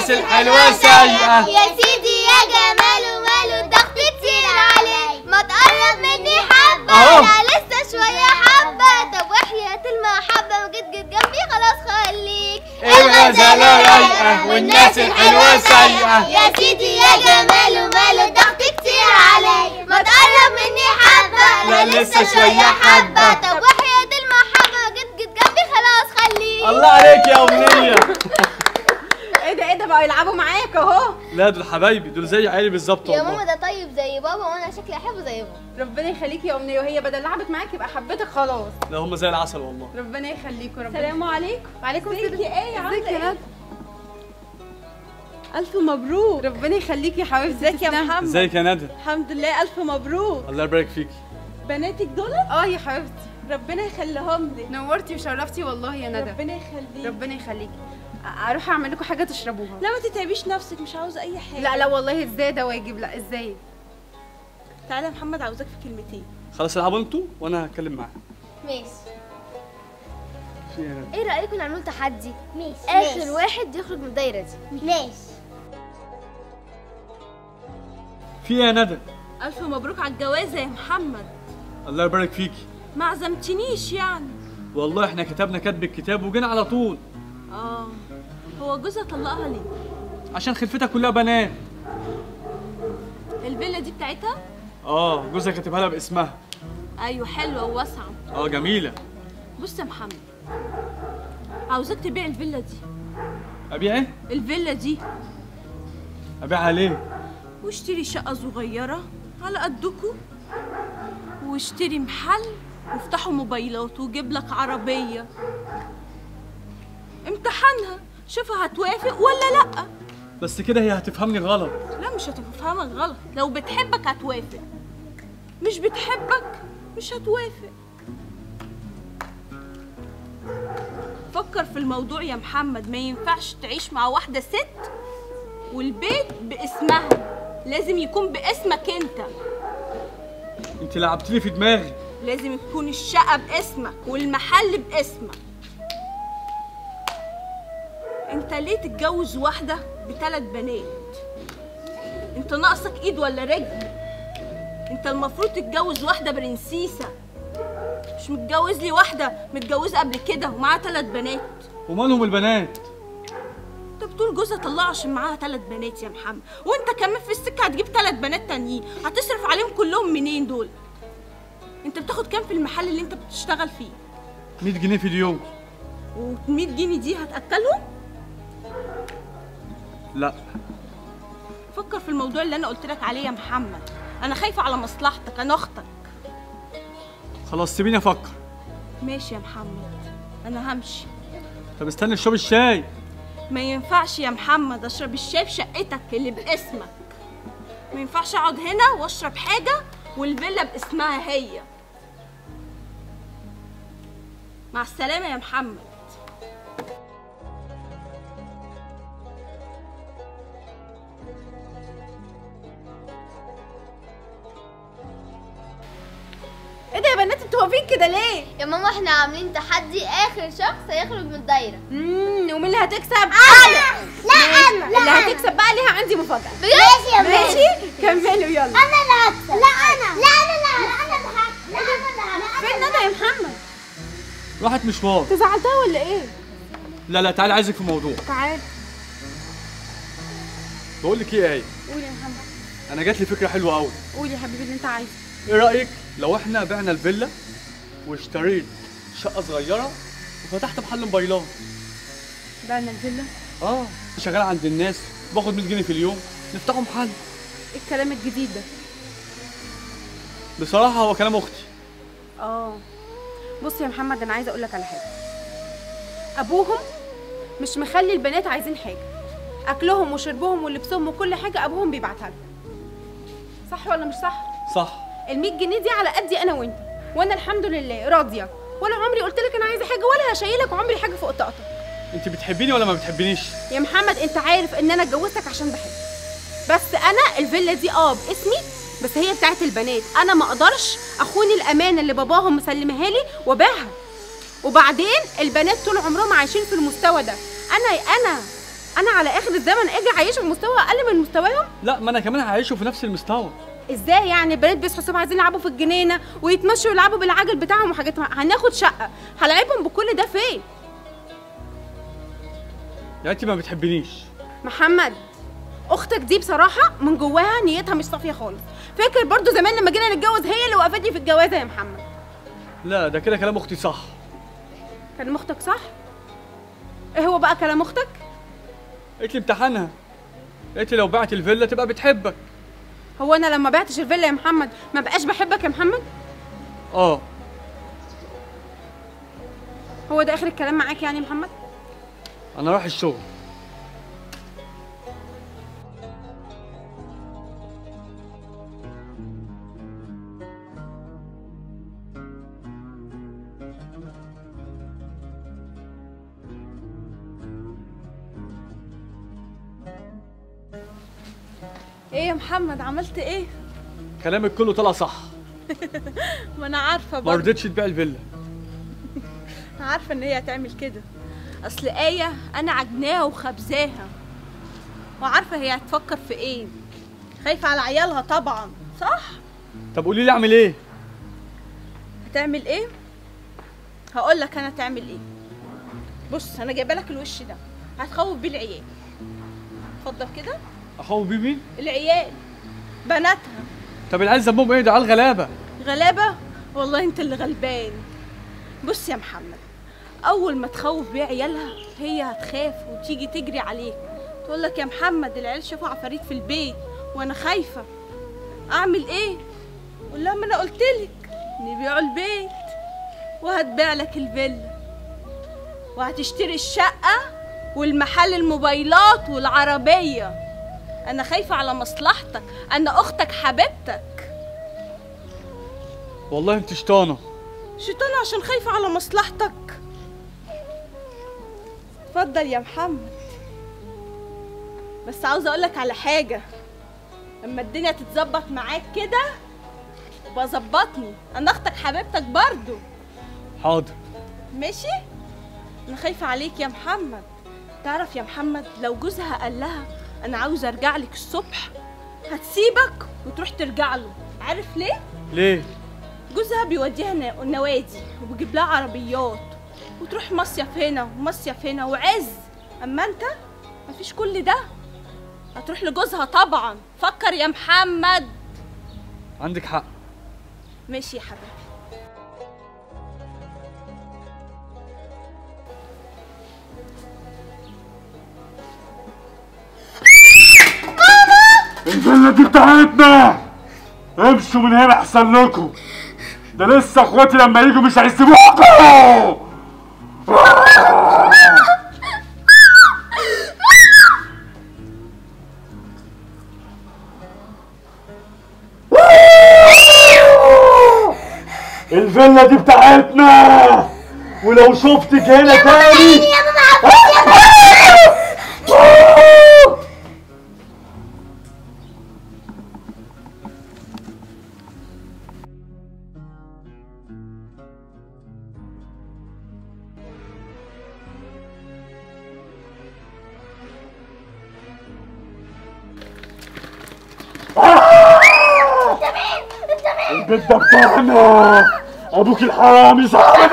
والناس الحلوة سايقة يا سيدي يا جماله ماله الضغط كتير علي ما تقرب مني حبة أهو. أنا لسه شوية حبة طب وحياة المحبة وجيت جيت جنبي خلاص خليك الغزالة رايقة والناس الحلوة سايقة يا سيدي يا جماله ماله الضغط كتير علي ما تقرب مني حبة لا أنا لسه شوية حبة. طب وحياة المحبة وجيت جيت جنبي خلاص خليك الله عليك يا أمنية ايه ده ايه ده بقوا يلعبوا معاك اهو لا دول حبايبي دول زي عيالي بالظبط يا ماما والله ده طيب زي بابا وانا شكلي احبه زي بابا ربنا يخليكي يا امنيه وهي بدل لعبت معاك يبقى حبتك خلاص لا هم زي العسل والله ربنا يخليكم ربنا السلام عليكم وعليكم السلام ايه عامله ازيك يا ايه ندى الف مبروك ربنا يخليكي يا حبيبتي ازيك يا تسلمي. محمد ازيك يا ندى الحمد لله الف مبروك الله يبارك فيكي بناتك دول اه يا حبيبتي ربنا يخليهم لي نورتي وشرفتي والله يا ندى ربنا يخليك ربنا يخليكي أ- اروح اعمل لكم حاجه تشربوها لا ما تتعبيش نفسك مش عاوزه اي حاجه لا لا والله ازاي ده واجب لا ازاي تعالى يا محمد عاوزاك في كلمتين خلاص العبوا انتوا وانا هتكلم معاها ماشي في ايه يا ندى؟ ايه رايكم نعملوا تحدي ماشي اخر واحد يخرج من الدايره دي ماشي في ايه يا ندى الف مبروك على الجوازه يا محمد الله يبارك فيكي ما عزمتنيش يعني والله احنا كتبنا كتب الكتاب وجينا على طول اه هو جوزها طلقها ليه عشان خلفتها كلها بنات الفيلا دي بتاعتها اه جوزها كاتبها لها باسمها ايوه حلوه وواسعه اه جميله بص يا محمد عاوزاك تبيع الفيلا دي ابيع ايه الفيلا دي ابيعها ليه واشتري شقة صغيرة على قدكوا واشتري محل وافتحوا موبايلات وجيب لك عربية امتحنها شوفها هتوافق ولا لا بس كده هي هتفهمني غلط لا مش هتفهمك غلط لو بتحبك هتوافق مش بتحبك مش هتوافق فكر في الموضوع يا محمد ما ينفعش تعيش مع واحدة ست والبيت باسمها لازم يكون باسمك انت انت لعبت لي في دماغي لازم تكون الشقة باسمك والمحل باسمك انت ليه تتجوز واحدة بثلاث بنات انت ناقصك ايد ولا رجل انت المفروض تتجوز واحدة برنسيسة مش متجوز لي واحدة متجوزة قبل كده ومعاها ثلاث بنات ومالهم البنات انت بتقول جوزها طلعها عشان معاها ثلاث بنات يا محمد وانت كمان في السكة هتجيب ثلاث بنات تانيين هتصرف عليهم كلهم منين دول انت بتاخد كام في المحل اللي انت بتشتغل فيه 100 جنيه في اليوم و100 جنيه دي هتاكلهم لا فكر في الموضوع اللي انا قلت لك عليه يا محمد انا خايفه على مصلحتك انا اختك خلاص سيبيني افكر ماشي يا محمد انا همشي طب استنى اشرب الشاي ما ينفعش يا محمد اشرب الشاي في شقتك اللي باسمك ما ينفعش اقعد هنا واشرب حاجه والفيلا باسمها هي مع السلامه يا محمد ايه ده يا بنات انتوا واقفين كده ليه يا ماما احنا عاملين تحدي اخر شخص هيخرج من الدايره امم ومين اللي هتكسب انا لا انا اللي هتكسب بقى ليها عندي مفاجاه بجد يا ماشي ماشي كملوا يلا انا اللي هكسب لا انا لا انا لا انا اللي هكسب لا انا اللي هكسب فين ندى يا محمد راحت مشوار انت زعلتها ولا ايه لا لا تعالي عايزك في موضوع تعال بقول لك ايه يا ايه قول يا محمد انا جات لي فكره حلوه قوي قول يا حبيبي اللي انت عايزه ايه رايك لو احنا بعنا الفيلا واشتريت شقه صغيره وفتحت محل موبايلات بعنا الفيلا اه شغال عند الناس باخد 100 جنيه في اليوم نفتحوا محل ايه الكلام الجديد ده بصراحه هو كلام اختي اه بص يا محمد انا عايزه اقول لك على حاجه ابوهم مش مخلي البنات عايزين حاجه اكلهم وشربهم ولبسهم وكل حاجه ابوهم بيبعتها لهم صح ولا مش صح صح ال 100 جنيه دي على قدي انا وانت وانا الحمد لله راضيه ولا عمري قلت لك انا عايزه حاجه ولا هشيلك عمري حاجه فوق طاقتك انت بتحبيني ولا ما بتحبينيش يا محمد انت عارف ان انا اتجوزتك عشان بحبك بس انا الفيلا دي اه باسمي بس هي بتاعت البنات انا ما اقدرش اخون الامانه اللي باباهم مسلمها لي وابيعها وبعدين البنات طول عمرهم عايشين في المستوى ده انا انا انا على اخر الزمن اجي اعيشه في مستوى اقل من مستواهم لا ما انا كمان هعيشه في نفس المستوى ازاي يعني البنات بيصحوا الصبح عايزين يلعبوا في الجنينه ويتمشوا يلعبوا بالعجل بتاعهم وحاجات هناخد شقه هلاعبهم بكل ده فين يعني انت ما بتحبنيش محمد اختك دي بصراحه من جواها نيتها مش صافيه خالص فاكر برضو زمان لما جينا نتجوز هي اللي وقفتني في الجوازه يا محمد لا ده كده كلام اختي صح كلام اختك صح ايه هو بقى كلام اختك قالت لي امتحانها قالت لي لو بعت الفيلا تبقى بتحبك هو انا لما بعتش الفيلا يا محمد ما بقاش بحبك يا محمد اه هو ده اخر الكلام معاك يعني يا محمد انا رايح الشغل ايه يا محمد عملت ايه كلامك كله طلع صح ما انا عارفه ما برضه رضيتش تبيع الفيلا عارفه ان هي هتعمل كده اصل ايه انا عجناها وخبزاها وعارفه هي هتفكر في ايه خايفه على عيالها طبعا صح طب قولي لي اعمل ايه هتعمل ايه هقول لك انا تعمل ايه بص انا جايبه لك الوش ده هتخوف بيه العيال اتفضل كده اخوف بيه مين العيال بناتها طب العيال ذنبهم ايه ده عيال غلابه غلابه والله انت اللي غلبان بص يا محمد اول ما تخوف بيها عيالها هي هتخاف وتيجي تجري عليك تقول لك يا محمد العيال شافوا عفاريت في البيت وانا خايفه اعمل ايه قول لها ما انا قلت لك نبيعوا البيت وهتبيع لك الفيلا وهتشتري الشقه والمحل الموبايلات والعربيه انا خايفه على مصلحتك انا اختك حبيبتك والله انت شطانه شيطان عشان خايفة على مصلحتك اتفضل يا محمد بس عاوزة اقولك على حاجة لما الدنيا تتظبط معاك كده يبقى ظبطني انا اختك حبيبتك برضو حاضر ماشي انا خايفة عليك يا محمد تعرف يا محمد لو جوزها قال لها انا عاوزة ارجع لك الصبح هتسيبك وتروح ترجع له عارف ليه ليه جوزها بيوديها نا- النوادي وبيجيب لها عربيات وتروح مصيف هنا ومصيف هنا وعز اما انت مفيش كل ده هتروح لجوزها طبعا فكر يا محمد عندك حق ماشي يا حبيبي الفيلا دي بتاعتنا امشوا من هنا احسن لكم ده لسه اخواتي لما يجوا مش هيسيبوكوا الفيلا دي بتاعتنا ولو شفتك هنا تاني يا ماما عفوا البيت ده بتاعنا ابوك الحرامي صاحبي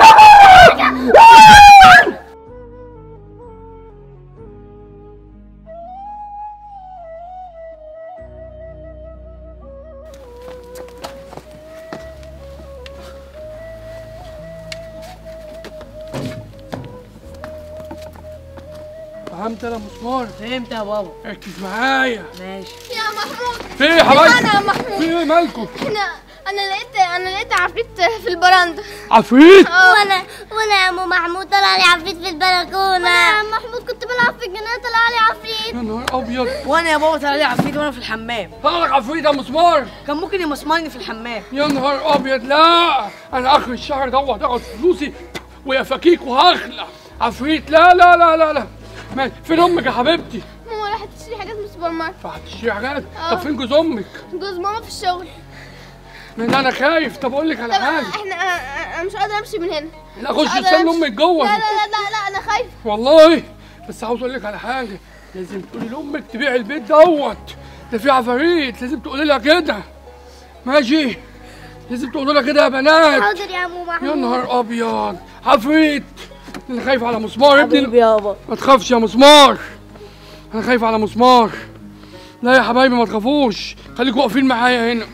فهمت انا مسمار فهمت يا بابا ركز معايا ماشي يا محمود في ايه يا حبايبي انا يا محمود في ايه مالكم احنا انا لقيت انا لقيت عفريت في البراندة عفريت وانا وانا يا ام محمود طلع لي عفريت في البلكونه يا محمود كنت بلعب في الجنينة طلع لي عفريت يا نهار ابيض وانا يا بابا طلع لي عفريت وانا في الحمام طلعك عفريت يا مسمار كان ممكن يمسمرني في الحمام يا نهار ابيض لا انا اخر الشهر دوت هاخد فلوسي ويا فكيك وهخلع عفريت لا لا لا لا لا ما- فين امك يا حبيبتي؟ ماما راحت تشتري حاجات من السوبر ماركت فهتشتري حاجات آه. طب فين جوز امك؟ جوز ماما في الشغل من انا خايف طب اقول لك على طب حاجه احنا انا مش قادرة امشي من هنا لا اخش قادرة استنى أمشي. امك جوه لا لا لا لا, لا انا خايفة والله بس عاوز اقول لك على حاجه لازم تقولي لامك تبيع البيت دوت ده في عفاريت لازم تقولي لها كده ماشي لازم تقولي لها كده يا بنات حاضر يا عمو محمود يا نهار ابيض عفريت انا خايف على مسمار حبيبي ابني يابا ما تخافش يا مسمار انا خايف على مسمار لا يا حبايبي ما تخافوش خليكوا واقفين معايا هنا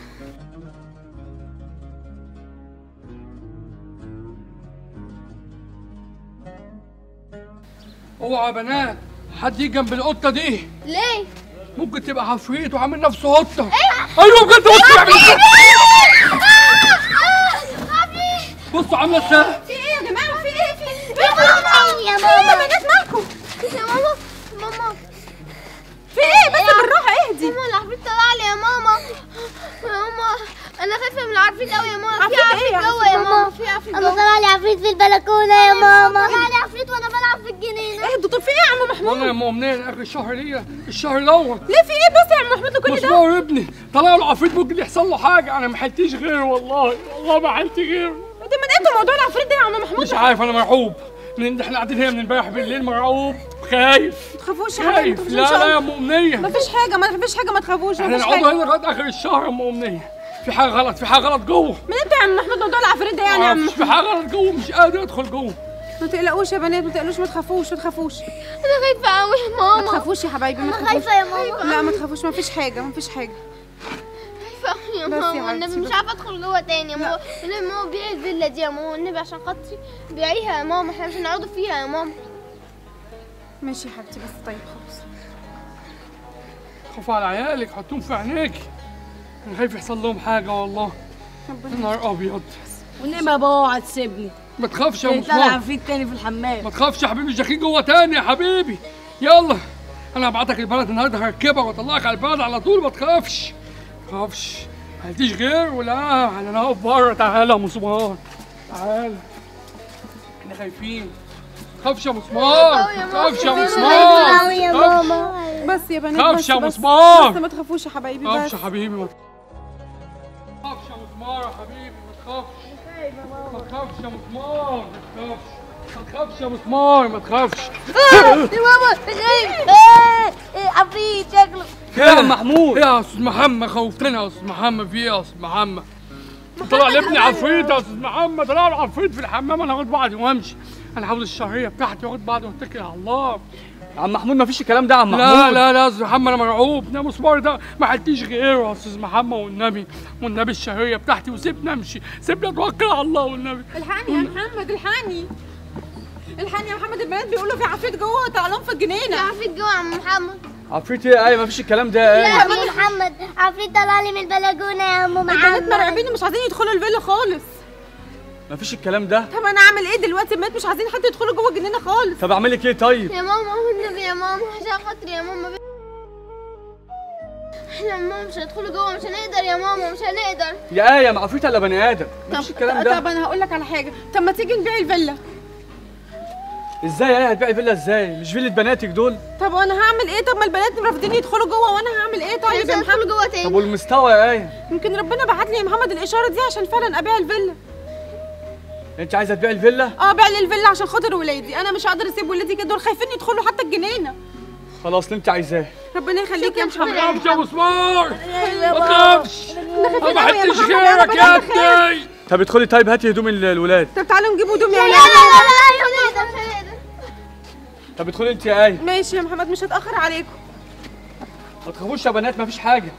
اوعى يا بنات حد يجي جنب القطه دي ليه؟ ممكن تبقى عفريت وعامل نفسه قطه ايوه بجد قطه يعمل كده. بصوا عامله ازاي في ايه يا جماعه في ايه في ايه يا ماما يا في ايه يا ماما بنات مالكم يا ماما ماما في ايه بس بالراحه اهدي ماما العفريت طلع لي يا ماما يا ماما انا خايفه من العفريت قوي يا ماما في عفريت ايه عفريت يا جوه يا ماما في عفريت جوه طلع لي عفريت في البلكونه يا ماما طلع لي عفريت وانا بلعب في الجنينه اهدوا طب في ايه يا عم محمود والله يا ماما منين اخر الشهر ليا الشهر الاول ليه في ايه بس يا عم محمود لكل ده مسمار ابني طلع له عفريت ممكن يحصل له حاجه انا ما حلتيش غيره والله والله ما حلت غيره انت من امتى موضوع العفريت ده يا عم محمود مش عارف انا مرعوب من احنا قاعدين هنا من امبارح بالليل مرعوب خايف ما تخافوش يا حبايبي خايف ما تخافوش لا لا يا إن شاء ام الله. امنيه ما فيش حاجه ما فيش حاجه ما تخافوش احنا ما فيش نقعدوا حاجه هنا لغايه اخر الشهر يا ام امنيه في حاجه غلط في حاجه غلط جوه من امتى يا عم محمود موضوع العفريت ده يعني يا عم معرفش، في حاجه غلط جوه مش قادر ادخل جوه ما تقلقوش يا بنات ما تقلقوش ما تخافوش ما تخافوش انا خايفه قوي يا ما ماما تخافوش يا حبايبي ما انا تخافوش خايفه يا ماما لا ما تخافوش ما فيش حاجه ما فيش حاجه خايفه قوي يا بس يا ماما حبيبتي النبي مش بس. عارفه ادخل جوه تاني يا ماما والنبي ماما بيعي الفيلا دي يا ماما النبي عشان خاطري بيعيها يا ماما احنا مش هنقعدوا فيها يا ماما ماشي يا حبيبتي بس طيب خلاص خافوا على عيالك حطوهم في عينيك انا خايف يحصل لهم حاجه والله يا نهار ابيض والنعمة يا بابا اوعى تسيبني ما تخافش يا طلع مسمار عفريت تاني في الحمام ما تخافش يا حبيبي مش داخلين جوه تاني يا حبيبي يلا انا هبعتك البلد النهارده هركبك واطلعك على البلد على طول ما تخافش ما تخافش ما هديش غير ولا انا هقف بره تعالى يا مسمار تعالى احنا خايفين ما تخافش يا مسمار ما تخافش يا مسمار قوي يا ما تخافش. ماما بس يا بنات خافش بس يا بس. مسمار. بس ما تخافوش يا حبايبي ما بس تخافش يا حبيبي ما تخافش يا مسمار يا حبيبي ما تخافش ما تخافش يا مسمار ما تخافش ما تخافش يا مسمار ما تخافش يا ماما خايف ايه ايه عفريت شكله يا عم محمود يا استاذ محمد خوفتنا يا استاذ محمد في ايه يا استاذ محمد طلع لابني عفريت يا استاذ محمد طلع له عفريت في الحمام انا هاخد بعضي وامشي انا هاخد الشهريه بتاعتي واخد بعضي واتكل على الله عم محمود ما فيش الكلام ده يا عم محمود لا لا لا يا استاذ محمد انا مرعوب ده مسمار ده ما حلتيش غيره يا استاذ محمد والنبي والنبي الشهريه بتاعتي وسيبني امشي سيبني اتوكل على الله والنبي الحقني يا محمد الحقني الحقني يا محمد البنات بيقولوا في عفريت جوه طلع لهم في الجنينه عفريت جوه يا عم محمد عفريت ايه ايه ما فيش الكلام ده يا ايه عم محمد عفريت طلع لي من البلكونه يا عم البنات محمد مرعوبين ومش عايزين يدخلوا الفيلا خالص ما فيش الكلام ده طب انا اعمل ايه دلوقتي البنات مش عايزين حد يدخلوا جوه الجنينه خالص طب اعمل لك ايه طيب يا ماما والنبي يا ماما عشان خاطري يا ماما احنا ماما مش هندخلوا جوه مش هنقدر يا ماما مش هنقدر يا ايه ما عفريت الا بني ادم ما فيش الكلام طب ده انا هقول لك على حاجه طب ما تيجي نبيع الفيلا ازاي ايه هتبيعي فيلا ازاي مش فيلا بناتك دول طب وانا هعمل ايه طب ما البنات رافضين يدخلوا جوه وانا هعمل ايه طيب مش يا محمد هندخلوا جوه طب تاني والمستوى يا ايه يمكن ربنا بعت لي يا محمد الاشاره دي عشان فعلا ابيع الفيلا انت عايزه تبيعي الفيلا اه بيع لي الفيلا عشان خاطر ولادي انا مش هقدر اسيب ولادي كده دول خايفين يدخلوا حتى الجنينه خلاص اللي انت عايزاه ربنا يخليك يا ما محمد تخافش يا مسمار ما تخافش ما أوي يا حلتيش محمد، غيرك أنا يا بخاف. ابني طب ادخلي طيب هاتي هدوم ال- الولاد طب تعالوا نجيب هدوم يا لا لا ولاد لا لا مش هنقدر مش هنقدر طب ادخلي انت يا ايه ماشي يا محمد مش هتاخر عليكم ما تخافوش يا بنات ما فيش حاجه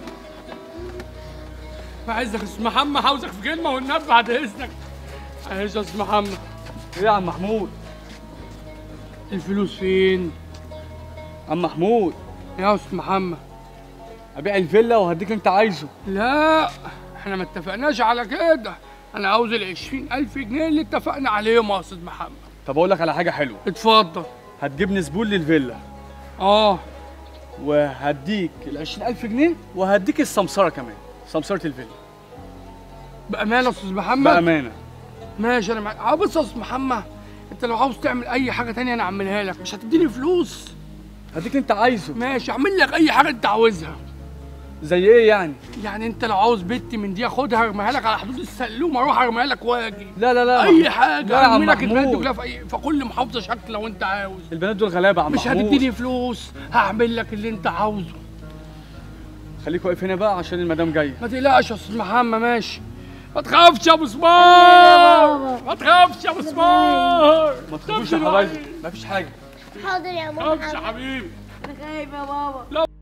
ما عايزك يا استاذ محمد عاوزك في كلمه والنبي بعد اذنك عايز يا استاذ محمد ايه يا عم محمود الفلوس فين عم محمود يا استاذ محمد ابيع الفيلا وهديك اللي انت عايزه لا احنا ما اتفقناش على كده انا عاوز ال 20000 جنيه اللي اتفقنا عليهم يا استاذ محمد طب اقول لك على حاجه حلوه اتفضل هتجيبني زبون للفيلا اه وهديك ال 20000 جنيه وهديك السمسره كمان سمسره الفيلا بامانه يا استاذ محمد بامانه ماشي انا معاك اه بص يا استاذ محمد انت لو عاوز تعمل اي حاجه تانية انا اعملها لك مش هتديني فلوس هديك اللي انت عايزه ماشي اعمل لك اي حاجه انت عاوزها زي ايه يعني يعني انت لو عاوز بنت من دي اخدها ارميها لك على حدود السلوم اروح ارميها لك واجي لا لا لا اي لا حاجه يا عم ارمي لك البنات دي محمود. كلها في أي- في كل محافظه شكل لو انت عاوز البنات دول غلابه يا عم مش محمود. هتديني فلوس هعمل لك اللي انت عاوزه خليك واقف هنا بقى عشان المدام جايه ما تقلقش يا استاذ محمد ماشي ما تخافش يا ابو سمار ما تخافش يا ابو سمار ما تخافوش يا حبايبي مفيش حاجه حاضر يا ما ماما تخافش يا حبيبي انا خايف يا بابا لا